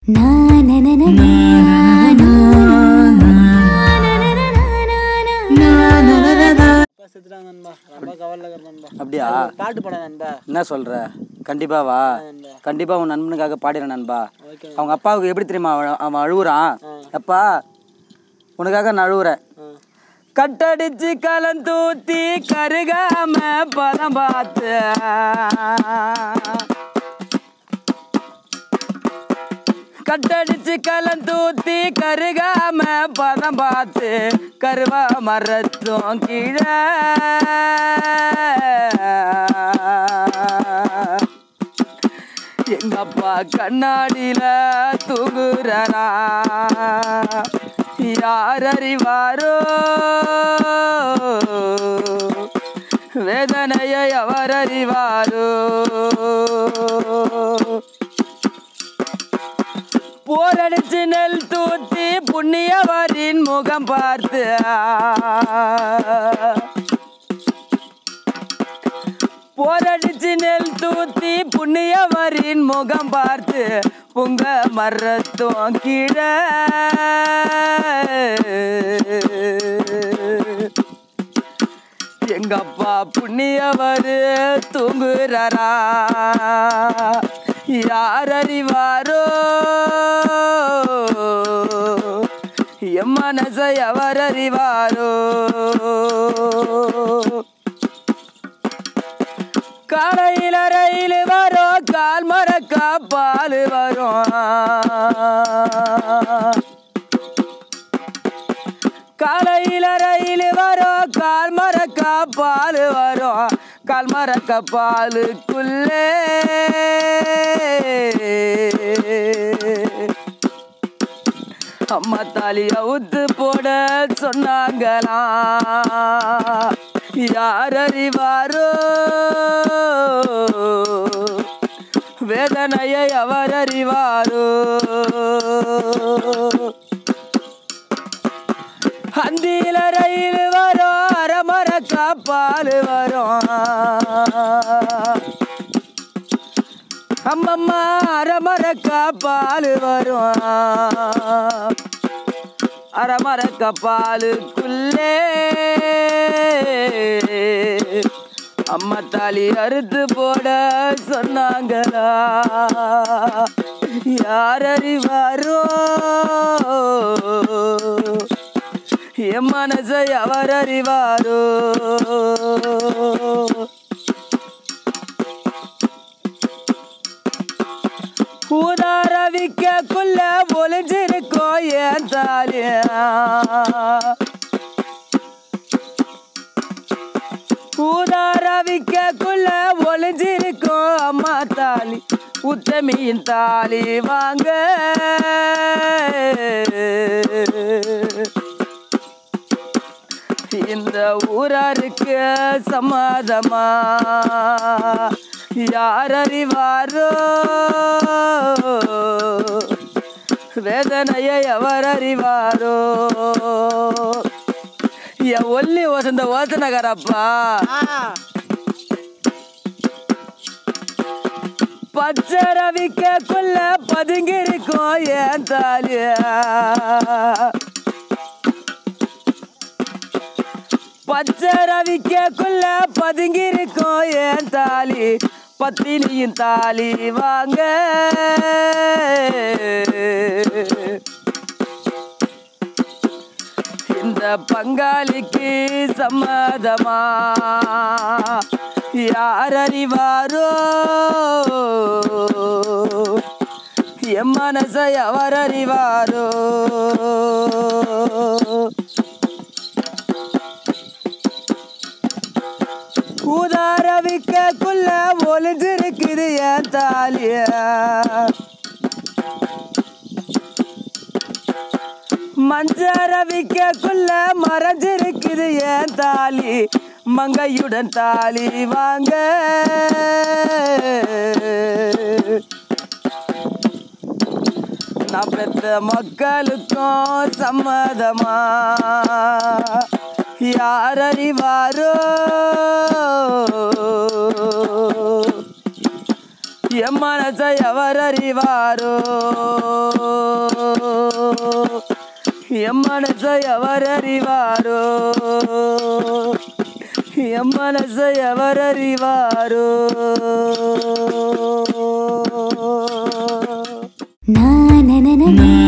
அப்பா செத்துட்டாங்க நண்பா ரொம்ப கவலையில் இருக்கிறேன் நண்பா அப்படியா பாட்டு பாட நண்பா என்ன சொல்ற கண்டிப்பாவா நண்பா கண்டிப்பா உன் நண்பனுக்காக பாடிறேன் நண்பா ஓகே அவங்க அப்பாவுக்கு எப்படி தெரியுமா அவன் அவன் அழுவுறான் அப்பா உனக்காக நான் அழுவுறேன் ஆ கட்டடிச்சு கலந்தூத்தி கருகாம பதம் பார்த்து கட்டடிச்சு கலந்தூத்தி கருகாம பதம் பார்த்து கருவா மரத்தும் கீழே எங்க அப்பா கண்ணாடியில தூங்குறா யார் அறிவாரோ வேதனையை அவர் அறிவாரோ போரடிச்சு நெல் தூத்தி புண்ணியவரின் முகம் பார்த்து போரடிச்சு நெல் தூத்தி புண்ணியவரின் முகம் பார்த்து பொங்க மரத்தும் கீழே எங்க அப்பா புண்ணியவர் தூங்குறாரா யார் அறிவாரோ என் மனசை அவர் அறிவாரோ காலையில ரயில் வரும் கால் மரக்கா பால் வரும் காலையில ரயில் வரும் கால் மரக்கா பால் வரும் கால் மரக்க பாலுக்குள்ளே அம்மா தாலி அவுத்து போட சொன்னாங்களா யார் அறிவாரோ வேதனையை அவர் அறிவாரோ அந்தியில ரயில் வரும் அரமரக்கா பால் வரும் அம்மம்மா அரமரக்கா பால் வரும் அரமரக்க பாலுக்குள்ளே அம்மா தாலி அறுத்து போட சொன்னாங்களா யார் அறிவாரோ என் மனசை அவர் அறிவாரோ ஊதார விற்கக்குள்ள ஒளிஞ்சிருக்கோம் ஏன் தாலியா ஊதார விற்கக்குள்ள ஒளிஞ்சிருக்கோம் அம்மா தாலி உத்தமியின் தாலி வாங்க இந்த ஊராருக்கு சமாதமா யார் அறிவாரோ வேதனையை அவர் அறிவாரோ என் ஒல்லி வசந்த ஓசனகரப்பா பச்சை ரவிக்கக்குள்ள பதுங்கி இருக்கும் ஏன் தாலியா பச்சை ரவிக்கக்குள்ள பதுங்கி இருக்கும் ஏன் தாலி பத்தினியின் தாலி வாங்க இந்த பங்காளிக்கு சம்மதமா யார் அறிவாரோ என் மனசை அவர் அறிவாரோ ஊதார விற்கக்குள்ள ஒளிஞ்சிருக்குது என் தாலிய மஞ்சர விற்கக்குள்ள மறைஞ்சிருக்குது என் தாலி மங்கையுடன் தாலி வாங்க நான் பெத்த மக்களுக்கும் சம்மதமா யார் அறிவாரோ என் மனசை அவர் அறிவாரோ என் மனசை அவர் அறிவாரோ என் மனசை அவர் அறிவாரோ na na na na na